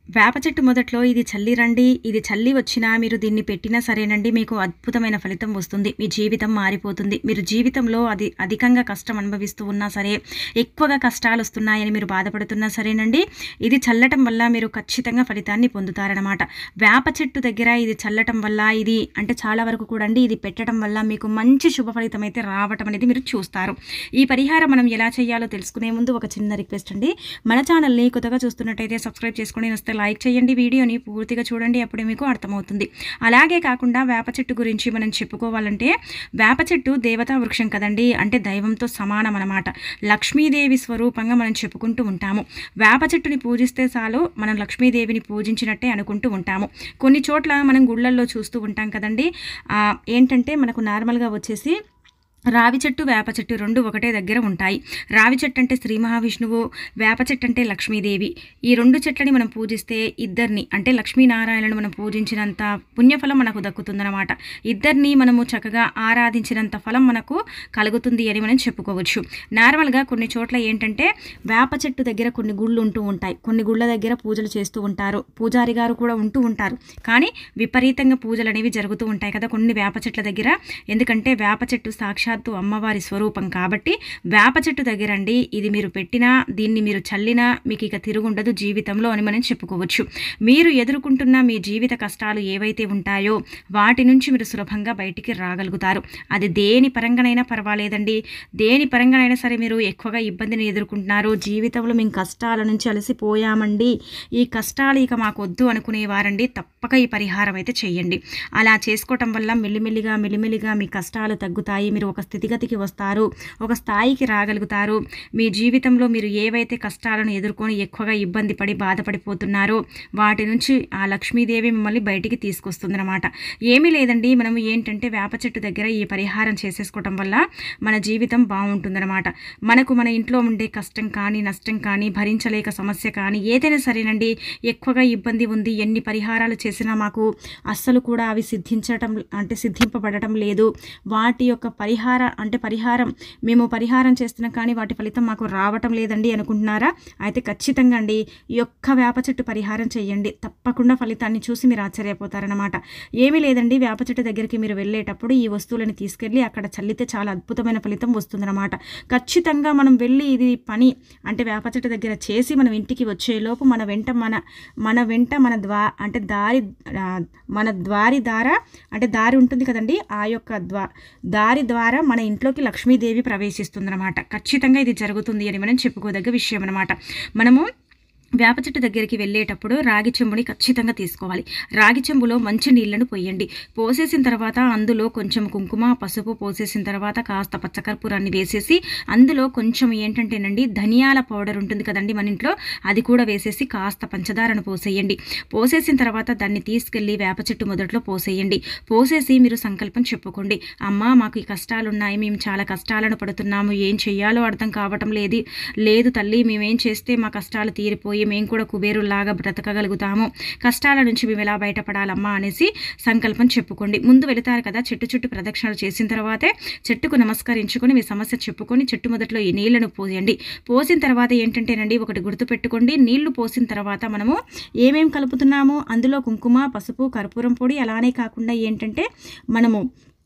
వేప చెట్టు మొదట్లో ఇది చల్లి రండి ఇది చల్లి వచ్చినా మీరు దీన్ని పెట్టినా సరేనండి మీకు అద్భుతమైన ఫలితం వస్తుంది మీ జీవితం మారిపోతుంది మీరు జీవితంలో అది అధికంగా కష్టం అనుభవిస్తూ ఉన్నా సరే ఎక్కువగా కష్టాలు వస్తున్నాయని మీరు బాధపడుతున్నా సరేనండి ఇది చల్లటం వల్ల మీరు ఖచ్చితంగా ఫలితాన్ని పొందుతారనమాట వేప చెట్టు దగ్గర ఇది చల్లటం వల్ల ఇది అంటే చాలా వరకు కూడా అండి ఇది పెట్టడం వల్ల మీకు మంచి శుభ ఫలితం అయితే రావటం అనేది మీరు చూస్తారు ఈ పరిహారం మనం ఎలా చేయాలో తెలుసుకునే ముందు ఒక చిన్న రిక్వెస్ట్ అండి మన ఛానల్ని కొత్తగా చూస్తున్నట్టయితే సబ్స్క్రైబ్ చేసుకొని వస్తే లైక్ చేయండి వీడియోని పూర్తిగా చూడండి అప్పుడే మీకు అర్థమవుతుంది అలాగే కాకుండా వేప చెట్టు గురించి మనం చెప్పుకోవాలంటే వేప చెట్టు దేవతా వృక్షం కదండి అంటే దైవంతో సమానం అనమాట లక్ష్మీదేవి స్వరూపంగా మనం చెప్పుకుంటూ ఉంటాము వేప చెట్టుని పూజిస్తే చాలు మనం లక్ష్మీదేవిని పూజించినట్టే అనుకుంటూ ఉంటాము కొన్ని చోట్ల మనం గుళ్ళల్లో చూస్తూ ఉంటాం కదండి ఆ, ఏంటంటే మనకు నార్మల్గా వచ్చేసి రావి చెట్టు వేప చెట్టు రెండు ఒకటే దగ్గర ఉంటాయి రావి చెట్టు అంటే శ్రీ మహావిష్ణువు వేప చెట్టు అంటే లక్ష్మీదేవి ఈ రెండు చెట్లని మనం పూజిస్తే ఇద్దరిని అంటే లక్ష్మీనారాయణను మనం పూజించినంత పుణ్యఫలం మనకు దక్కుతుందన్నమాట ఇద్దరిని మనము చక్కగా ఆరాధించినంత ఫలం మనకు కలుగుతుంది అని మనం చెప్పుకోవచ్చు నార్మల్గా కొన్ని చోట్ల ఏంటంటే వేప చెట్టు దగ్గర కొన్ని గుళ్ళు ఉంటూ ఉంటాయి కొన్ని గుళ్ళ దగ్గర పూజలు చేస్తూ ఉంటారు పూజారి గారు కూడా ఉంటూ ఉంటారు కానీ విపరీతంగా పూజలు అనేవి జరుగుతూ ఉంటాయి కదా కొన్ని వేప చెట్ల దగ్గర ఎందుకంటే వేప చెట్టు సాక్షాత్తు అమ్మవారి స్వరూపం కాబట్టి వేప చెట్టు దగ్గర అండి ఇది మీరు పెట్టినా దీన్ని మీరు చల్లినా మీకు ఇక తిరుగుండదు జీవితంలో అని మనం చెప్పుకోవచ్చు మీరు ఎదుర్కొంటున్న మీ జీవిత కష్టాలు ఏవైతే ఉంటాయో వాటి నుంచి మీరు సులభంగా బయటికి రాగలుగుతారు అది దేని పరంగానైనా పర్వాలేదండి దేని పరంగానైనా సరే మీరు ఎక్కువగా ఇబ్బందిని ఎదుర్కొంటున్నారు జీవితంలో మేము కష్టాల నుంచి అలసిపోయామండి ఈ కష్టాలు ఇక మాకు వద్దు అనుకునేవారండి తప్పక ఈ పరిహారం అయితే చేయండి అలా చేసుకోవటం వల్ల మెల్లిమెల్లిగా మెల్లిమెల్లిగా మీ కష్టాలు తగ్గుతాయి మీరు ఒక స్థితిగతికి వస్తారు ఒక స్థాయికి రాగలుగుతారు మీ జీవితంలో మీరు ఏవైతే కష్టాలను ఎదుర్కొని ఎక్కువగా ఇబ్బంది పడి బాధపడిపోతున్నారో వాటి నుంచి ఆ లక్ష్మీదేవి మిమ్మల్ని బయటికి తీసుకొస్తుందన్నమాట ఏమీ లేదండి మనం ఏంటంటే వేప చెట్టు దగ్గర ఈ పరిహారం చేసేసుకోవటం వల్ల మన జీవితం బాగుంటుందన్నమాట మనకు మన ఇంట్లో ఉండే కష్టం కానీ నష్టం కానీ భరించలేక సమస్య కానీ ఏదైనా సరేనండి ఎక్కువగా ఇబ్బంది ఉంది ఎన్ని పరిహారాలు చేసినా మాకు అస్సలు కూడా అవి సిద్ధించటం అంటే సిద్ధింపబడటం లేదు వాటి యొక్క పరిహార అంటే పరిహారం మేము పరిహారం చేస్తున్నాం కానీ వాటి ఫలితం మాకు రావటం లేదండి అనుకుంటున్నారా అయితే ఖచ్చితంగా అండి ఈ యొక్క వేప చెట్టు పరిహారం చేయండి తప్పకుండా ఫలితాన్ని చూసి మీరు ఆశ్చర్యపోతారనమాట ఏమీ లేదండి వేప చెట్టు దగ్గరికి మీరు వెళ్ళేటప్పుడు ఈ వస్తువులను తీసుకెళ్ళి అక్కడ చల్లితే చాలా అద్భుతమైన ఫలితం వస్తుందన్నమాట ఖచ్చితంగా మనం వెళ్ళి ఇది పని అంటే వేప చెట్టు దగ్గర చేసి మనం ఇంటికి వచ్చేలోపు మన వెంట మన మన వెంట మన ద్వా అంటే దారి ఆ, మన ద్వారి ద్వారా అంటే దారి ఉంటుంది కదండి ఆ యొక్క ద్వా దారి ద్వారా మన ఇంట్లోకి లక్ష్మీదేవి ప్రవేశిస్తుందన్నమాట ఖచ్చితంగా ఇది జరుగుతుంది అని మనం చెప్పుకోదగ్గ విషయం అనమాట మనము వేప చెట్టు దగ్గరికి వెళ్ళేటప్పుడు రాగి చెంబుని ఖచ్చితంగా తీసుకోవాలి రాగి చెంబులో మంచి నీళ్లను పోయండి పోసేసిన తర్వాత అందులో కొంచెం కుంకుమ పసుపు పోసేసిన తర్వాత కాస్త పచ్చకర్పూరాన్ని వేసేసి అందులో కొంచెం ఏంటంటేనండి ధనియాల పౌడర్ ఉంటుంది కదండి మన ఇంట్లో అది కూడా వేసేసి కాస్త పంచదారను పోసేయండి పోసేసిన తర్వాత దాన్ని తీసుకెళ్ళి వేప చెట్టు మొదట్లో పోసేయండి పోసేసి మీరు సంకల్పం చెప్పుకోండి అమ్మ మాకు ఈ కష్టాలు ఉన్నాయి మేము చాలా కష్టాలను పడుతున్నాము ఏం చెయ్యాలో అర్థం కావటం లేదు లేదు తల్లి మేమేం చేస్తే మా కష్టాలు తీరిపోయి మేము కూడా కుబేరులాగా బ్రతకగలుగుతాము కష్టాల నుంచి మేము ఎలా బయటపడాలమ్మా అనేసి సంకల్పం చెప్పుకోండి ముందు వెళతారు కదా చెట్టు చుట్టూ ప్రదక్షిణలు చేసిన తర్వాతే చెట్టుకు నమస్కరించుకొని మీ సమస్య చెప్పుకొని చెట్టు మొదట్లో ఈ నీళ్లను పోయండి పోసిన తర్వాత ఏంటంటేనండి ఒకటి గుర్తు పెట్టుకోండి నీళ్లు పోసిన తర్వాత మనము ఏమేం కలుపుతున్నాము అందులో కుంకుమ పసుపు కర్పూరం పొడి అలానే కాకుండా ఏంటంటే మనము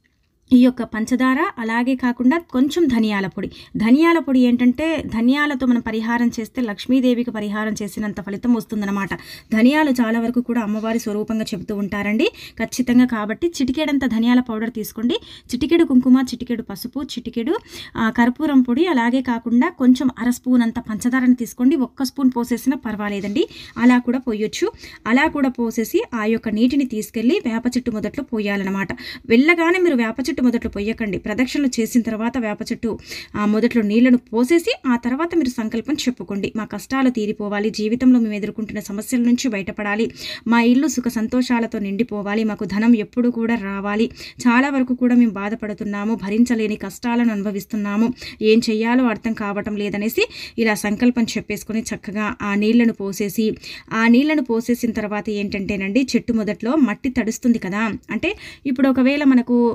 ఈ యొక్క పంచదార అలాగే కాకుండా కొంచెం ధనియాల పొడి ధనియాల పొడి ఏంటంటే ధనియాలతో మనం పరిహారం చేస్తే లక్ష్మీదేవికి పరిహారం చేసినంత ఫలితం వస్తుందన్నమాట ధనియాలు చాలా వరకు కూడా అమ్మవారి స్వరూపంగా చెబుతూ ఉంటారండి ఖచ్చితంగా కాబట్టి చిటికెడంత ధనియాల పౌడర్ తీసుకోండి చిటికెడు కుంకుమ చిటికెడు పసుపు చిటికెడు ఆ, కర్పూరం పొడి అలాగే కాకుండా కొంచెం అర స్పూన్ అంత పంచదారని తీసుకోండి ఒక్క స్పూన్ పోసేసినా పర్వాలేదండి అలా కూడా పోయొచ్చు అలా కూడా పోసేసి ఆ యొక్క నీటిని తీసుకెళ్ళి వేప చెట్టు మొదట్లో పోయాలన్నమాట వెళ్ళగానే మీరు వేప చెట్టు మొదట్లో పొయ్యకండి ప్రదక్షిణలు చేసిన తర్వాత వేప చెట్టు ఆ మొదట్లో నీళ్లను పోసేసి ఆ తర్వాత మీరు సంకల్పం చెప్పుకోండి మా కష్టాలు తీరిపోవాలి జీవితంలో మేము ఎదుర్కొంటున్న సమస్యల నుంచి బయటపడాలి మా ఇల్లు సుఖ సంతోషాలతో నిండిపోవాలి మాకు ధనం ఎప్పుడు కూడా రావాలి చాలా వరకు కూడా మేము బాధపడుతున్నాము భరించలేని కష్టాలను అనుభవిస్తున్నాము ఏం చెయ్యాలో అర్థం కావటం లేదనేసి ఇలా సంకల్పం చెప్పేసుకొని చక్కగా ఆ నీళ్లను పోసేసి ఆ నీళ్లను పోసేసిన తర్వాత ఏంటంటేనండి చెట్టు మొదట్లో మట్టి తడుస్తుంది కదా అంటే ఇప్పుడు ఒకవేళ మనకు ఆ,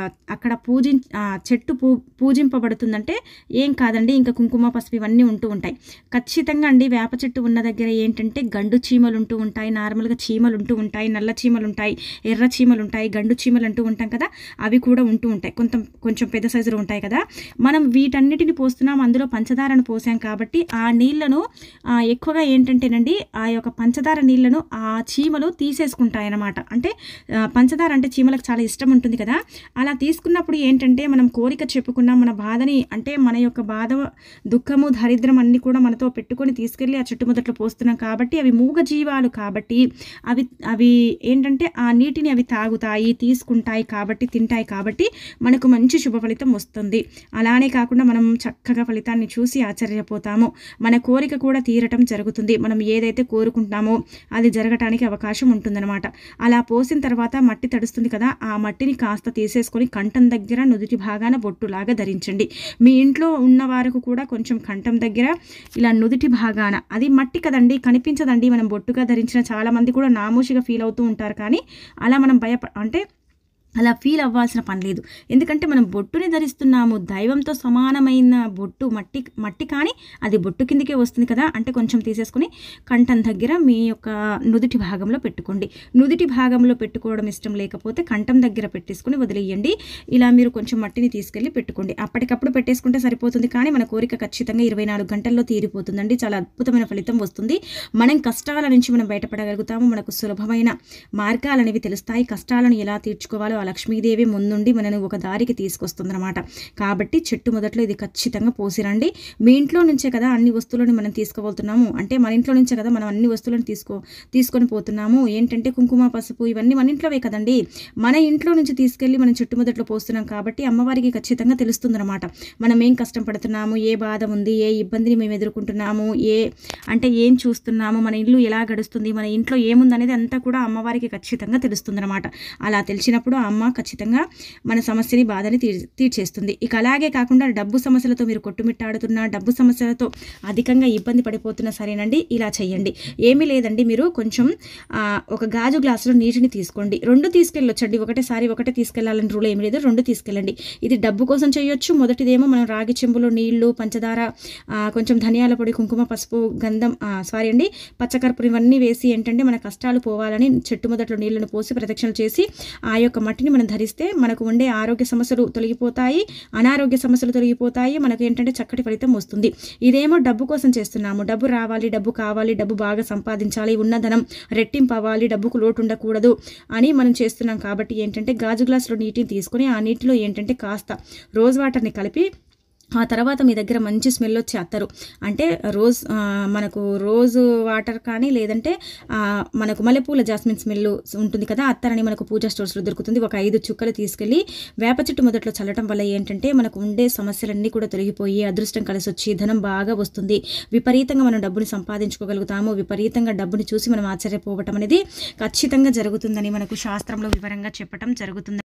అక్కడ పూజి ఆ, చెట్టు పూ పూజింపబడుతుందంటే ఏం కాదండి ఇంకా కుంకుమ పసుపు ఇవన్నీ ఉంటూ ఉంటాయి ఖచ్చితంగా అండి వేప చెట్టు ఉన్న దగ్గర ఏంటంటే గండు చీమలు ఉంటూ ఉంటాయి నార్మల్గా చీమలు ఉంటూ ఉంటాయి నల్ల చీమలు ఉంటాయి ఎర్ర చీమలు ఉంటాయి గండు చీమలు అంటూ ఉంటాం కదా అవి కూడా ఉంటూ ఉంటాయి కొంత కొంచెం పెద్ద సైజులో ఉంటాయి కదా మనం వీటన్నిటిని పోస్తున్నాం అందులో పంచదారను పోసాం కాబట్టి ఆ నీళ్లను ఆ, ఎక్కువగా ఏంటంటేనండి ఆ యొక్క పంచదార నీళ్లను ఆ చీమలు తీసేసుకుంటాయి అన్నమాట అంటే ఆ, పంచదార అంటే చీమలకు చాలా ఇష్టం ఉంటుంది కదా అలా తీసుకున్నప్పుడు ఏంటంటే మనం కోరిక చెప్పుకున్నాం మన బాధని అంటే మన యొక్క బాధ దుఃఖము దరిద్రం అన్ని కూడా మనతో పెట్టుకొని తీసుకెళ్ళి ఆ చెట్టు మొదట్లో పోస్తున్నాం కాబట్టి అవి మూగ జీవాలు కాబట్టి అవి అవి ఏంటంటే ఆ నీటిని అవి తాగుతాయి తీసుకుంటాయి కాబట్టి తింటాయి కాబట్టి మనకు మంచి శుభ ఫలితం వస్తుంది అలానే కాకుండా మనం చక్కగా ఫలితాన్ని చూసి ఆశ్చర్యపోతాము మన కోరిక కూడా తీరటం జరుగుతుంది మనం ఏదైతే కోరుకుంటున్నామో అది జరగటానికి అవకాశం ఉంటుందన్నమాట అలా పోసిన తర్వాత మట్టి తడుస్తుంది కదా ఆ మట్టిని కాస్త తీసేసుకొని కంఠం దగ్గర నుదుటి భాగాన బొట్టులాగా ధరించండి మీ ఇంట్లో ఉన్న వారికి కూడా కొంచెం కంఠం దగ్గర ఇలా నుదుటి భాగాన అది మట్టి కదండి కనిపించదండి మనం బొట్టుగా ధరించిన చాలా మంది కూడా నామోషిగా ఫీల్ అవుతూ ఉంటారు కానీ అలా మనం భయప అంటే అలా ఫీల్ అవ్వాల్సిన పని లేదు ఎందుకంటే మనం బొట్టుని ధరిస్తున్నాము దైవంతో సమానమైన బొట్టు మట్టి మట్టి కానీ అది బొట్టు కిందకే వస్తుంది కదా అంటే కొంచెం తీసేసుకొని కంఠం దగ్గర మీ యొక్క నుదుటి భాగంలో పెట్టుకోండి నుదుటి భాగంలో పెట్టుకోవడం ఇష్టం లేకపోతే కంఠం దగ్గర పెట్టేసుకొని వదిలేయండి ఇలా మీరు కొంచెం మట్టిని తీసుకెళ్ళి పెట్టుకోండి అప్పటికప్పుడు పెట్టేసుకుంటే సరిపోతుంది కానీ మన కోరిక ఖచ్చితంగా ఇరవై నాలుగు గంటల్లో తీరిపోతుందండి చాలా అద్భుతమైన ఫలితం వస్తుంది మనం కష్టాల నుంచి మనం బయటపడగలుగుతాము మనకు సులభమైన మార్గాలు అనేవి తెలుస్తాయి కష్టాలను ఎలా తీర్చుకోవాలో ఆ లక్ష్మీదేవి ముందుండి మనని ఒక దారికి తీసుకొస్తుందన్నమాట కాబట్టి చెట్టు మొదట్లో ఇది ఖచ్చితంగా పోసిరండి మీ ఇంట్లో నుంచే కదా అన్ని వస్తువులను మనం తీసుకుపోతున్నాము అంటే మన ఇంట్లో నుంచే కదా మనం అన్ని వస్తువులను తీసుకో తీసుకొని పోతున్నాము ఏంటంటే కుంకుమ పసుపు ఇవన్నీ మన ఇంట్లోవే కదండి మన ఇంట్లో నుంచి తీసుకెళ్ళి మనం చెట్టు మొదట్లో పోస్తున్నాం కాబట్టి అమ్మవారికి ఖచ్చితంగా తెలుస్తుందన్నమాట మనం ఏం కష్టం పడుతున్నాము ఏ బాధ ఉంది ఏ ఇబ్బందిని మేము ఎదుర్కొంటున్నాము ఏ అంటే ఏం చూస్తున్నాము మన ఇల్లు ఎలా గడుస్తుంది మన ఇంట్లో ఏముంది అనేది అంతా కూడా అమ్మవారికి ఖచ్చితంగా తెలుస్తుందన్నమాట అలా తెలిసినప్పుడు ఆ అమ్మ ఖచ్చితంగా మన సమస్యని బాధని తీర్ తీర్చేస్తుంది ఇక అలాగే కాకుండా డబ్బు సమస్యలతో మీరు కొట్టుమిట్టాడుతున్నా డబ్బు సమస్యలతో అధికంగా ఇబ్బంది పడిపోతున్నా సరేనండి ఇలా చేయండి ఏమీ లేదండి మీరు కొంచెం ఆ, ఒక గాజు గ్లాసులో నీటిని తీసుకోండి రెండు తీసుకెళ్ళొచ్చండి ఒకటేసారి ఒకటే తీసుకెళ్ళాలని రూల్ ఏమి లేదు రెండు తీసుకెళ్ళండి ఇది డబ్బు కోసం చేయొచ్చు మొదటిదేమో మనం రాగి చెంబులో నీళ్లు పంచదార ఆ, కొంచెం ధనియాల పొడి కుంకుమ పసుపు గంధం సారీ అండి పచ్చకర్పూరం ఇవన్నీ వేసి ఏంటంటే మన కష్టాలు పోవాలని చెట్టు మొదట్లో నీళ్లను పోసి ప్రదక్షిణలు చేసి ఆ యొక్క మట్టిని మనం ధరిస్తే మనకు ఉండే ఆరోగ్య సమస్యలు తొలగిపోతాయి అనారోగ్య సమస్యలు తొలగిపోతాయి మనకు ఏంటంటే చక్కటి ఫలితం వస్తుంది ఇదేమో డబ్బు కోసం చేస్తున్నాము డబ్బు రావాలి డబ్బు కావాలి డబ్బు బాగా సంపాదించాలి ఉన్న ధనం రెట్టింపు అవ్వాలి డబ్బుకు లోటు ఉండకూడదు అని మనం చేస్తున్నాం కాబట్టి ఏంటంటే గాజు గ్లాసులో నీటిని తీసుకొని ఆ నీటిలో ఏంటంటే కాస్త రోజ్ వాటర్ని కలిపి ఆ తర్వాత మీ దగ్గర మంచి స్మెల్ వచ్చే అత్తరు అంటే రోజ్ ఆ, మనకు రోజు వాటర్ కానీ లేదంటే ఆ, మనకు మల్లెపూల జాస్మిన్ స్మెల్ ఉంటుంది కదా అత్తరని మనకు పూజా స్టోర్స్లో దొరుకుతుంది ఒక ఐదు చుక్కలు తీసుకెళ్ళి వేప చెట్టు మొదట్లో చల్లటం వల్ల ఏంటంటే మనకు ఉండే సమస్యలన్నీ కూడా తొలగిపోయి అదృష్టం కలిసి వచ్చి ధనం బాగా వస్తుంది విపరీతంగా మనం డబ్బుని సంపాదించుకోగలుగుతాము విపరీతంగా డబ్బుని చూసి మనం ఆశ్చర్యపోవటం అనేది ఖచ్చితంగా జరుగుతుందని మనకు శాస్త్రంలో వివరంగా చెప్పటం జరుగుతుంది